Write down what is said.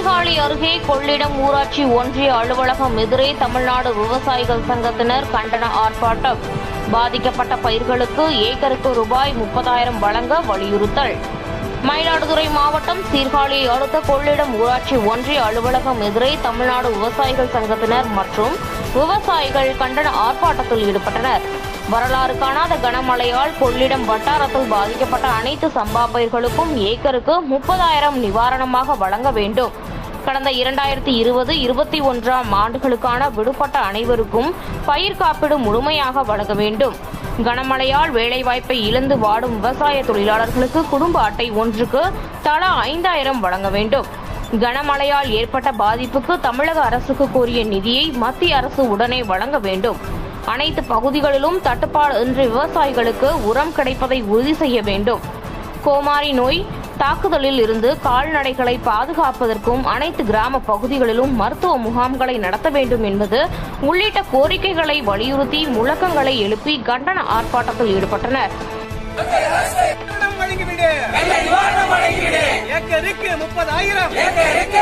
சீர்காழி அருகே கொள்ளிடம் ஊராட்சி ஒன்றிய அலுவலகம் எதிரே தமிழ்நாடு விவசாயிகள் சங்கத்தினர் கண்டன ஆர்ப்பாட்டம் பாதிக்கப்பட்ட பயிர்களுக்கு ஏக்கருக்கு ரூபாய் முப்பதாயிரம் வழங்க வலியுறுத்தல் மயிலாடுதுறை மாவட்டம் சீர்காழியை அடுத்த கொள்ளிடம் ஊராட்சி ஒன்றிய அலுவலகம் எதிரே தமிழ்நாடு விவசாயிகள் சங்கத்தினர் மற்றும் விவசாயிகள் கண்டன ஆர்ப்பாட்டத்தில் ஈடுபட்டனர் வரலாறு காணாத கனமழையால் கொள்ளிடம் வட்டாரத்தில் பாதிக்கப்பட்ட அனைத்து சம்பா பயிர்களுக்கும் ஏக்கருக்கு முப்பதாயிரம் நிவாரணமாக வழங்க வேண்டும் கடந்த இரண்டாயிரத்தி இருபது இருபத்தி ஒன்றாம் ஆண்டுகளுக்கான விடுபட்ட அனைவருக்கும் பயிர் காப்பீடு முழுமையாக வழங்க வேண்டும் கனமழையால் வேலைவாய்ப்பை இழந்து வாடும் விவசாய தொழிலாளர்களுக்கு குடும்ப அட்டை ஒன்றுக்கு தலா ஐந்தாயிரம் வழங்க வேண்டும் கனமழையால் ஏற்பட்ட பாதிப்புக்கு தமிழக அரசுக்கு கோரிய நிதியை மத்திய அரசு உடனே வழங்க வேண்டும் அனைத்து பகுதிகளிலும் தட்டுப்பாடு இன்றி விவசாயிகளுக்கு உரம் கிடைப்பதை உறுதி செய்ய வேண்டும் கோமாரி நோய் தாக்குதலில் இருந்து கால்நடைகளை பாதுகாப்பதற்கும் அனைத்து கிராம பகுதிகளிலும் மருத்துவ முகாம்களை நடத்த வேண்டும் என்பது உள்ளிட்ட கோரிக்கைகளை வலியுறுத்தி முழக்கங்களை எழுப்பி கண்டன ஆர்ப்பாட்டத்தில் ஈடுபட்டனர் நிவாரணம் வழங்கிவிடு ஏக்கருக்கு முப்பதாயிரம்